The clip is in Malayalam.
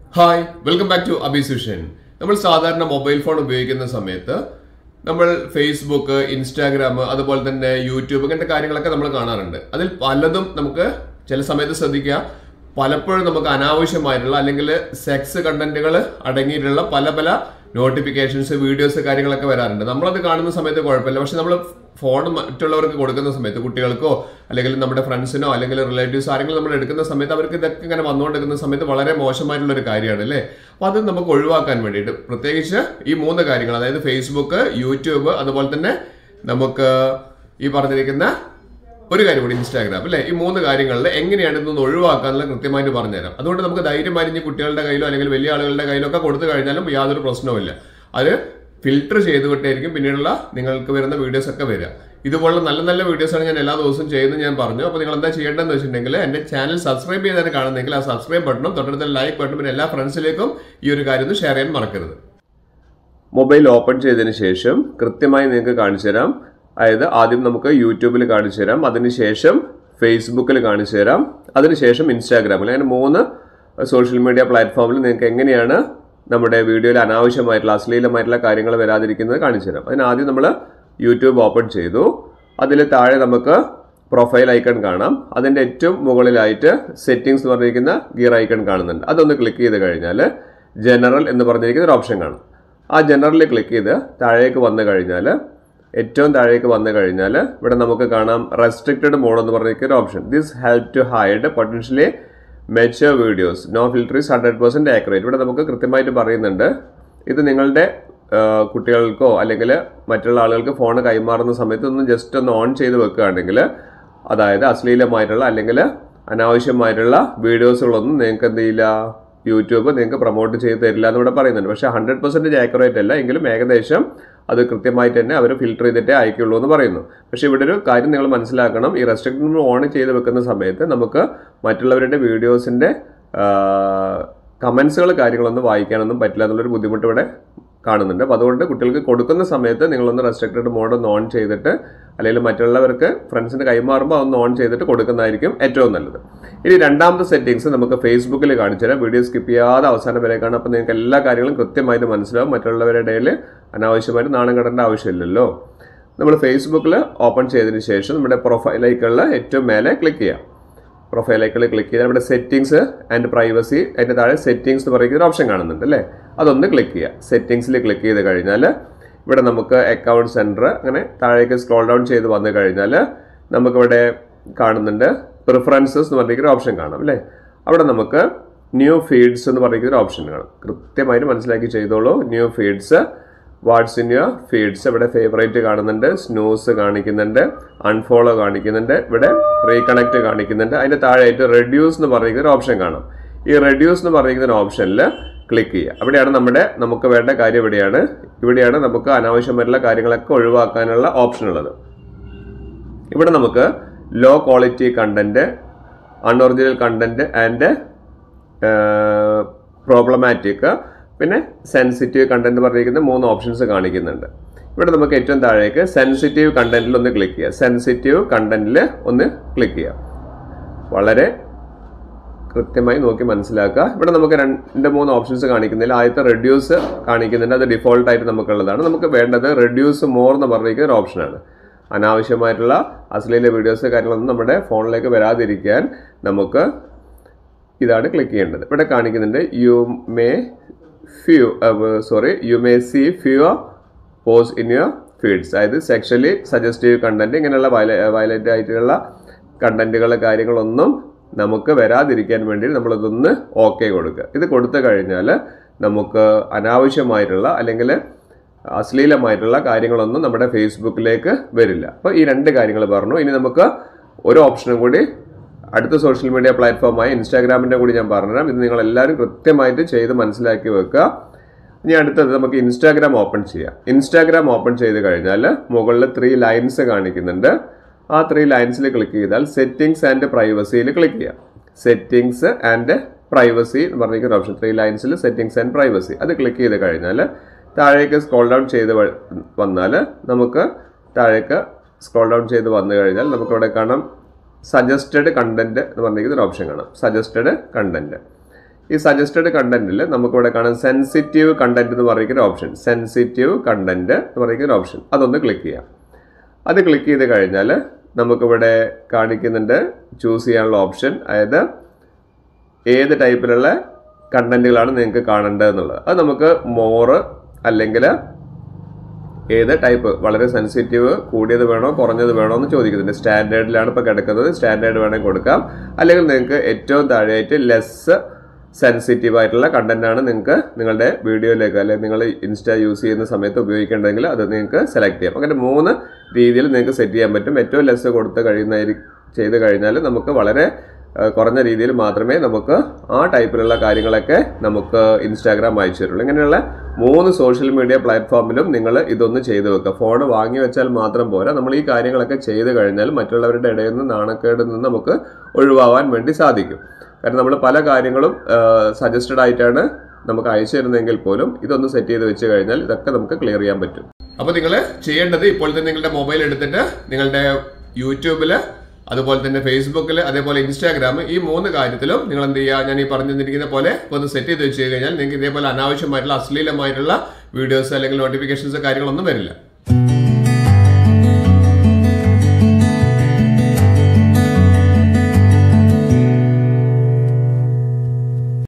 ഹായ് വെൽക്കം ബാക്ക് ടു അബിസുഷൻ നമ്മൾ സാധാരണ മൊബൈൽ ഫോൺ ഉപയോഗിക്കുന്ന സമയത്ത് നമ്മൾ ഫേസ്ബുക്ക് ഇൻസ്റ്റാഗ്രാം അതുപോലെ തന്നെ യൂട്യൂബ് ഇങ്ങനത്തെ കാര്യങ്ങളൊക്കെ നമ്മൾ കാണാറുണ്ട് അതിൽ പലതും നമുക്ക് ചില സമയത്ത് ശ്രദ്ധിക്കുക പലപ്പോഴും നമുക്ക് അനാവശ്യമായിട്ടുള്ള അല്ലെങ്കിൽ സെക്സ് കണ്ടന്റുകൾ അടങ്ങിയിട്ടുള്ള പല പല നോട്ടിഫിക്കേഷൻസ് വീഡിയോസ് കാര്യങ്ങളൊക്കെ വരാറുണ്ട് നമ്മളത് കാണുന്ന സമയത്ത് കുഴപ്പമില്ല പക്ഷെ നമ്മൾ ഫോൺ മറ്റുള്ളവർക്ക് കൊടുക്കുന്ന സമയത്ത് കുട്ടികൾക്കോ അല്ലെങ്കിൽ നമ്മുടെ ഫ്രണ്ട്സിനോ അല്ലെങ്കിൽ റിലേറ്റീവ്സ് ആരെങ്കിലും നമ്മൾ എടുക്കുന്ന സമയത്ത് അവർക്ക് ഇതൊക്കെ ഇങ്ങനെ വന്നുകൊണ്ടിരിക്കുന്ന സമയത്ത് വളരെ മോശമായിട്ടുള്ള ഒരു കാര്യമാണ് അല്ലേ അപ്പൊ അത് നമുക്ക് ഒഴിവാക്കാൻ വേണ്ടിയിട്ട് പ്രത്യേകിച്ച് ഈ മൂന്ന് കാര്യങ്ങൾ അതായത് ഫേസ്ബുക്ക് യൂട്യൂബ് അതുപോലെ തന്നെ നമുക്ക് ഈ പറഞ്ഞിരിക്കുന്ന ഒരു കാര്യം കൂടി ഇൻസ്റ്റാഗ്രാം അല്ലേ ഈ മൂന്ന് കാര്യങ്ങളിൽ എങ്ങനെയാണ് ഇതൊന്ന് ഒഴിവാക്കാന്നുള്ള കൃത്യമായിട്ട് പറഞ്ഞുതരാം അതുകൊണ്ട് നമുക്ക് ധൈര്യമായി ഇനി കുട്ടികളുടെ കയ്യിലോ അല്ലെങ്കിൽ വലിയ ആളുകളുടെ കയ്യിലോ ഒക്കെ കൊടുത്തു കഴിഞ്ഞാലും യാതൊരു പ്രശ്നവുമില്ല അത് ഫിൽട്ടർ ചെയ്തുകൊണ്ടേയിരിക്കും പിന്നീടുള്ള നിങ്ങൾക്ക് വരുന്ന വീഡിയോസ് ഒക്കെ വരിക ഇതുപോലുള്ള നല്ല നല്ല വീഡിയോസ് ആണ് ഞാൻ എല്ലാ ദിവസവും ചെയ്യുന്നത് ഞാൻ പറഞ്ഞു അപ്പോൾ നിങ്ങൾ എന്താ ചെയ്യേണ്ടതെന്ന് വെച്ചിട്ടുണ്ടെങ്കിൽ എൻ്റെ ചാനൽ സബ്സ്ക്രൈബ് ചെയ്താണ് കാണുന്നെങ്കിൽ ആ സബ്സ്ക്രൈബ് ബട്ടണും തൊട്ടടുത്ത ലൈക്ക് ബട്ടണും പിന്നെ എല്ലാ ഫ്രണ്ട്സിലേക്കും ഈ ഒരു കാര്യം ഒന്ന് ഷെയർ ചെയ്യാൻ മറക്കരുത് മൊബൈൽ ഓപ്പൺ ചെയ്തതിന് ശേഷം കൃത്യമായി നിങ്ങൾക്ക് കാണിച്ചു തരാം അതായത് ആദ്യം നമുക്ക് യൂട്യൂബിൽ കാണിച്ചു തരാം അതിനുശേഷം ഫേസ്ബുക്കിൽ കാണിച്ചു തരാം അതിനുശേഷം ഇൻസ്റ്റാഗ്രാമിൽ അങ്ങനെ മൂന്ന് സോഷ്യൽ മീഡിയ പ്ലാറ്റ്ഫോമിൽ നിങ്ങൾക്ക് എങ്ങനെയാണ് നമ്മുടെ വീഡിയോയിൽ അനാവശ്യമായിട്ടുള്ള അശ്ലീലമായിട്ടുള്ള കാര്യങ്ങൾ വരാതിരിക്കുന്നത് കാണിച്ചു തരാം അതിന് ആദ്യം നമ്മൾ യൂട്യൂബ് ഓപ്പൺ ചെയ്തു അതിൽ താഴെ നമുക്ക് പ്രൊഫൈൽ ഐക്കൺ കാണാം അതിൻ്റെ ഏറ്റവും മുകളിലായിട്ട് സെറ്റിംഗ്സ് എന്ന് പറഞ്ഞിരിക്കുന്ന ഗിയർ ഐക്കൺ കാണുന്നുണ്ട് അതൊന്ന് ക്ലിക്ക് ചെയ്ത് കഴിഞ്ഞാൽ ജനറൽ എന്ന് പറഞ്ഞിരിക്കുന്ന ഒരു ഓപ്ഷൻ കാണും ആ ജനറലിൽ ക്ലിക്ക് ചെയ്ത് താഴേക്ക് വന്നു കഴിഞ്ഞാൽ ഏറ്റവും താഴേക്ക് വന്നു കഴിഞ്ഞാൽ ഇവിടെ നമുക്ക് കാണാം റെസ്ട്രിക്റ്റഡ് മോഡ് എന്ന് പറഞ്ഞിരിക്കുന്ന ഒരു option this help to hide potentially mature videos no filter hundred percent accurate ഇവിടെ നമുക്ക് കൃത്യമായിട്ട് പറയുന്നുണ്ട് ഇത് നിങ്ങളുടെ ആ, കുട്ടികൾക്കോ അല്ലെങ്കിൽ മറ്റുള്ള ആളുകൾക്ക് ഫോൺ കൈമാറുന്ന സമയത്ത് ഒന്ന് ജസ്റ്റ് ഒന്ന് ഓൺ ചെയ്ത് വെക്കുകയാണെങ്കിൽ അതായത് അശ്ലീലമായിട്ടുള്ള അല്ലെങ്കിൽ അനാവശ്യമായിട്ടുള്ള വീഡിയോസുകളൊന്നും നിങ്ങൾക്ക് എന്ത് ചെയ്യില്ല യൂട്യൂബ് നിങ്ങൾക്ക് പ്രൊമോട്ട് ചെയ്ത് തരില്ല എന്ന് ഇവിടെ പറയുന്നുണ്ട് പക്ഷേ ഹൺഡ്രഡ് പെർസെൻറ്റേജ് ആക്യുറേറ്റ് അല്ല എങ്കിലും ഏകദേശം അത് കൃത്യമായിട്ട് തന്നെ അവർ ഫിൽട്ടർ ചെയ്തിട്ടേ അയക്കുള്ളൂ എന്ന് പറയുന്നു പക്ഷേ ഇവിടെ ഒരു കാര്യം നിങ്ങൾ മനസ്സിലാക്കണം ഈ റെസ്ട്രിക്ഷൻ ഓൺ ചെയ്ത് വെക്കുന്ന സമയത്ത് നമുക്ക് മറ്റുള്ളവരുടെ വീഡിയോസിൻ്റെ കമൻസുകൾ കാര്യങ്ങളൊന്നും വായിക്കാനൊന്നും പറ്റില്ല എന്നുള്ളൊരു ബുദ്ധിമുട്ട് ഇവിടെ കാണുന്നുണ്ട് അപ്പോൾ അതുകൊണ്ട് കുട്ടികൾക്ക് കൊടുക്കുന്ന സമയത്ത് നിങ്ങളൊന്ന് റെസ്ട്രിക്റ്റഡ് മോഡ് ഒന്ന് ഓൺ ചെയ്തിട്ട് അല്ലെങ്കിൽ മറ്റുള്ളവർക്ക് ഫ്രണ്ട്സിന് കൈമാറുമ്പോൾ അതൊന്ന് ഓൺ ചെയ്തിട്ട് കൊടുക്കുന്നതായിരിക്കും ഏറ്റവും നല്ലത് ഇനി രണ്ടാമത്തെ സെറ്റിങ്സ് നമുക്ക് ഫേസ്ബുക്കിൽ കാണിച്ചു തരാം വീഡിയോ സ്കിപ്പ് ചെയ്യാതെ അവസാനം വരെ കാണാം അപ്പോൾ നിങ്ങൾക്ക് എല്ലാ കാര്യങ്ങളും കൃത്യമായിട്ട് മനസ്സിലാവും മറ്റുള്ളവരുടെ ഇടയിൽ അനാവശ്യമായിട്ട് നാണം കെടേണ്ട ആവശ്യമില്ലല്ലോ നമ്മൾ ഫേസ്ബുക്കിൽ ഓപ്പൺ ചെയ്തതിന് ശേഷം നമ്മുടെ പ്രൊഫൈൽ ഐക്കണിൽ ഏറ്റവും മേലെ ക്ലിക്ക് ചെയ്യാം പ്രൊഫൈൽ ഐക്കണിൽ ക്ലിക്ക് ചെയ്താൽ ഇവിടെ സെറ്റിംഗ്സ് ആൻഡ് പ്രൈവസി അതിൻ്റെ താഴെ സെറ്റിംഗ്സ് എന്ന് പറയുന്ന ഒരു ഓപ്ഷൻ കാണുന്നുണ്ട് അല്ലേ അതൊന്ന് ക്ലിക്ക് ചെയ്യുക സെറ്റിംഗ്സിൽ ക്ലിക്ക് ചെയ്ത് കഴിഞ്ഞാൽ ഇവിടെ നമുക്ക് അക്കൗണ്ട് സെൻറ്റർ അങ്ങനെ താഴേക്ക് സ്ക്രോൾ ഡൗൺ ചെയ്ത് വന്നു കഴിഞ്ഞാൽ നമുക്കിവിടെ കാണുന്നുണ്ട് പ്രിഫറൻസസ് എന്ന് പറഞ്ഞിരിക്കുന്ന ഒരു ഓപ്ഷൻ കാണാം അല്ലേ അവിടെ നമുക്ക് ന്യൂ ഫീഡ്സ് എന്ന് പറഞ്ഞിരിക്കുന്ന ഒരു ഓപ്ഷൻ കാണും കൃത്യമായിട്ട് മനസ്സിലാക്കി ചെയ്തോളൂ new feeds what's in your feeds ഇവിടെ ഫേവറേറ്റ് കാണുന്നുണ്ട് സ്നൂസ് കാണിക്കുന്നുണ്ട് അൺഫോളോ കാണിക്കുന്നുണ്ട് ഇവിടെ റീകണക്ട് കാണിക്കുന്നുണ്ട് അതിന്റെ താഴെയായിട്ട് റെഡ്യൂസ് എന്ന് പറയുന്ന ഒരു ഓപ്ഷൻ കാണാം ഈ റെഡ്യൂസ് എന്ന് പറയുന്ന ഓപ്ഷനിൽ ക്ലിക്ക് ചെയ്യുക അവിടെയാണ് നമ്മുടെ നമുക്ക് വേണ്ട കാര്യം ഇവിടെയാണ് ഇവിടെയാണ് നമുക്ക് അനാവശ്യമായിട്ടുള്ള കാര്യങ്ങളൊക്കെ ഒഴിവാക്കാനുള്ള ഓപ്ഷൻ ഉള്ളത് ഇവിടെ നമുക്ക് low quality content unoriginal content and problematic പിന്നെ സെൻസിറ്റീവ് കണ്ടന്റ് പറഞ്ഞിരിക്കുന്ന മൂന്ന് ഓപ്ഷൻസ് കാണിക്കുന്നുണ്ട് ഇവിടെ നമുക്ക് ഏറ്റവും താഴേക്ക് സെൻസിറ്റീവ് കണ്ടന്റിൽ ഒന്ന് ക്ലിക്ക് ചെയ്യുക സെൻസിറ്റീവ് കണ്ടന്റിൽ ഒന്ന് ക്ലിക്ക് ചെയ്യുക വളരെ കൃത്യമായി നോക്കി മനസ്സിലാക്കുക ഇവിടെ നമുക്ക് രണ്ട് മൂന്ന് ഓപ്ഷൻസ് കാണിക്കുന്നില്ല ആദ്യത്തെ റെഡ്യൂസ് കാണിക്കുന്നുണ്ട് അത് ഡിഫോൾട്ട് ആയിട്ട് നമുക്കുള്ളതാണ് നമുക്ക് വേണ്ടത് റെഡ്യൂസ് മോർ എന്ന് പറഞ്ഞിരിക്കുന്ന ഒരു ഓപ്ഷനാണ് അനാവശ്യമായിട്ടുള്ള അശ്ലീല വീഡിയോസ് കാര്യങ്ങളൊന്നും നമ്മുടെ ഫോണിലേക്ക് വരാതിരിക്കാൻ നമുക്ക് ഇതാണ് ക്ലിക്ക് ചെയ്യേണ്ടത് ഇവിടെ കാണിക്കുന്നുണ്ട് you may few sorry you may see few post in your feeds അതായത് സെക്ഷലി സജസ്റ്റീവ് കണ്ടന്റ് ഇങ്ങനെയുള്ള വയലറ്റ് ആയിട്ടുള്ള കണ്ടന്റുകൾ കാര്യങ്ങളൊന്നും നമുക്ക് വരാതിരിക്കാൻ വേണ്ടി നമ്മളിതൊന്ന് ഓക്കെ കൊടുക്കുക ഇത് കൊടുത്തു കഴിഞ്ഞാൽ നമുക്ക് അനാവശ്യമായിട്ടുള്ള അല്ലെങ്കിൽ അശ്ലീലമായിട്ടുള്ള കാര്യങ്ങളൊന്നും നമ്മുടെ ഫേസ്ബുക്കിലേക്ക് വരില്ല അപ്പോൾ ഈ രണ്ട് കാര്യങ്ങൾ പറഞ്ഞു ഇനി നമുക്ക് ഒരു ഓപ്ഷനും കൂടി അടുത്ത സോഷ്യൽ മീഡിയ പ്ലാറ്റ്ഫോമായ ഇൻസ്റ്റാഗ്രാമിൻ്റെ കൂടി ഞാൻ പറഞ്ഞുതരാം ഇത് നിങ്ങൾ എല്ലാവരും കൃത്യമായിട്ട് ചെയ്ത് മനസ്സിലാക്കി വെക്കുക ഇനി അടുത്തത് നമുക്ക് ഇൻസ്റ്റാഗ്രാം ഓപ്പൺ ചെയ്യാം ഇൻസ്റ്റാഗ്രാം ഓപ്പൺ ചെയ്ത് കഴിഞ്ഞാൽ മുകളിൽ ത്രീ ലൈൻസ് കാണിക്കുന്നുണ്ട് ആ ത്രീ ലൈൻസിൽ ക്ലിക്ക് ചെയ്താൽ സെറ്റിംഗ്സ് ആൻഡ് പ്രൈവസിയിൽ ക്ലിക്ക് ചെയ്യാം സെറ്റിംഗ്സ് ആൻഡ് പ്രൈവസി എന്ന് പറഞ്ഞിരിക്കുന്ന ഓപ്ഷൻ ത്രീ ലൈൻസിൽ സെറ്റിംഗ്സ് ആൻഡ് പ്രൈവസി അത് ക്ലിക്ക് ചെയ്ത് കഴിഞ്ഞാൽ താഴേക്ക് സ്ക്രോൾ ഡൗൺ ചെയ്ത് വ- വന്നാൽ നമുക്ക് താഴേക്ക് സ്ക്രോൾ ഡൗൺ ചെയ്ത് വന്നു കഴിഞ്ഞാൽ നമുക്കിവിടെ കാണാം സജസ്റ്റഡ് കണ്ടന്റ് എന്ന് പറഞ്ഞിരിക്കുന്ന ഒരു ഓപ്ഷൻ കാണാം സജസ്റ്റഡ് കണ്ടന്റ് ഈ സജസ്റ്റഡ് കണ്ടന്റിൽ നമുക്കിവിടെ കാണാം സെൻസിറ്റീവ് കണ്ടന്റ് എന്ന് പറയുന്ന ഓപ്ഷൻ സെൻസിറ്റീവ് കണ്ടന്റ് എന്ന് പറയുന്ന ഓപ്ഷൻ അതൊന്ന് ക്ലിക്ക് ചെയ്യാം അത് ക്ലിക്ക് ചെയ്ത് കഴിഞ്ഞാൽ നമുക്കിവിടെ കാണിക്കുന്നുണ്ട് ചൂസ് ചെയ്യാനുള്ള ഓപ്ഷൻ അതായത് ഏത് ടൈപ്പിലുള്ള കണ്ടന്റുകളാണ് നിങ്ങൾക്ക് കാണേണ്ടത് എന്നുള്ളത് അത് നമുക്ക് മോറ് അല്ലെങ്കിൽ ഏത് ടൈപ്പ് വളരെ സെൻസിറ്റീവ് കൂടിയത് വേണോ കുറഞ്ഞത് വേണോ എന്ന് ചോദിക്കുന്നുണ്ട് സ്റ്റാൻഡേർഡിലാണ് ഇപ്പോൾ കിടക്കുന്നത് സ്റ്റാൻഡേർഡ് വേണമെങ്കിൽ കൊടുക്കാം അല്ലെങ്കിൽ നിങ്ങൾക്ക് ഏറ്റവും താഴെയായിട്ട് ലെസ് സെൻസിറ്റീവ് ആയിട്ടുള്ള കണ്ടന്റ് ആണ് നിങ്ങൾക്ക് നിങ്ങളുടെ വീഡിയോയിലേക്ക് അല്ലെങ്കിൽ നിങ്ങൾ ഇൻസ്റ്റ യൂസ് ചെയ്യുന്ന സമയത്ത് ഉപയോഗിക്കേണ്ടതെങ്കിൽ അത് നിങ്ങൾക്ക് സെലക്ട് ചെയ്യാം അങ്ങനെ മൂന്ന് രീതിയിൽ നിങ്ങൾക്ക് സെറ്റ് ചെയ്യാൻ പറ്റും ഏറ്റവും ലെസ് കൊടുത്ത് കഴിയുന്ന ചെയ്ത് കഴിഞ്ഞാൽ നമുക്ക് വളരെ ഏഹ്, കുറഞ്ഞ രീതിയിൽ മാത്രമേ നമുക്ക് ആ ടൈപ്പിലുള്ള കാര്യങ്ങളൊക്കെ നമുക്ക് ഇൻസ്റ്റാഗ്രാം അയച്ചു തരുള്ളൂ ഇങ്ങനെയുള്ള മൂന്ന് സോഷ്യൽ മീഡിയ പ്ലാറ്റ്ഫോമിലും നിങ്ങൾ ഇതൊന്ന് ചെയ്തു വെക്കുക ഫോൺ വാങ്ങി വെച്ചാൽ മാത്രം പോരാ നമ്മൾ ഈ കാര്യങ്ങളൊക്കെ ചെയ്ത് കഴിഞ്ഞാൽ മറ്റുള്ളവരുടെ ഇടയിൽ നിന്ന് നാണക്കേടിൽ നിന്ന് നമുക്ക് ഒഴിവാവാൻ വേണ്ടി സാധിക്കും കാരണം നമ്മൾ പല കാര്യങ്ങളും സജസ്റ്റഡ് ആയിട്ടാണ് നമുക്ക് അയച്ചു തരുന്നതെങ്കിൽ പോലും ഇതൊന്ന് സെറ്റ് ചെയ്ത് വെച്ച് കഴിഞ്ഞാൽ ഇതൊക്കെ നമുക്ക് ക്ലിയർ ചെയ്യാൻ പറ്റും അപ്പോൾ നിങ്ങൾ ചെയ്യേണ്ടത് ഇപ്പോൾ തന്നെ നിങ്ങളുടെ മൊബൈൽ എടുത്തിട്ട് നിങ്ങളുടെ യൂട്യൂബിൽ അതുപോലെ തന്നെ ഫേസ്ബുക്കിൽ അതേപോലെ ഇൻസ്റ്റാഗ്രാം ഈ മൂന്ന് കാര്യത്തിലും നിങ്ങൾ എന്ത് ചെയ്യുക ഞാൻ ഈ പറഞ്ഞു തന്നിരിക്കുന്ന പോലെ ഒന്ന് സെറ്റ് ചെയ്ത് വെച്ച് കഴിഞ്ഞാൽ നിങ്ങൾക്ക് ഇതേപോലെ അനാവശ്യമായിട്ടുള്ള അശ്ലീലമായിട്ടുള്ള വീഡിയോസ് അല്ലെങ്കിൽ നോട്ടിഫിക്കേഷൻസ് കാര്യങ്ങളൊന്നും വരില്ല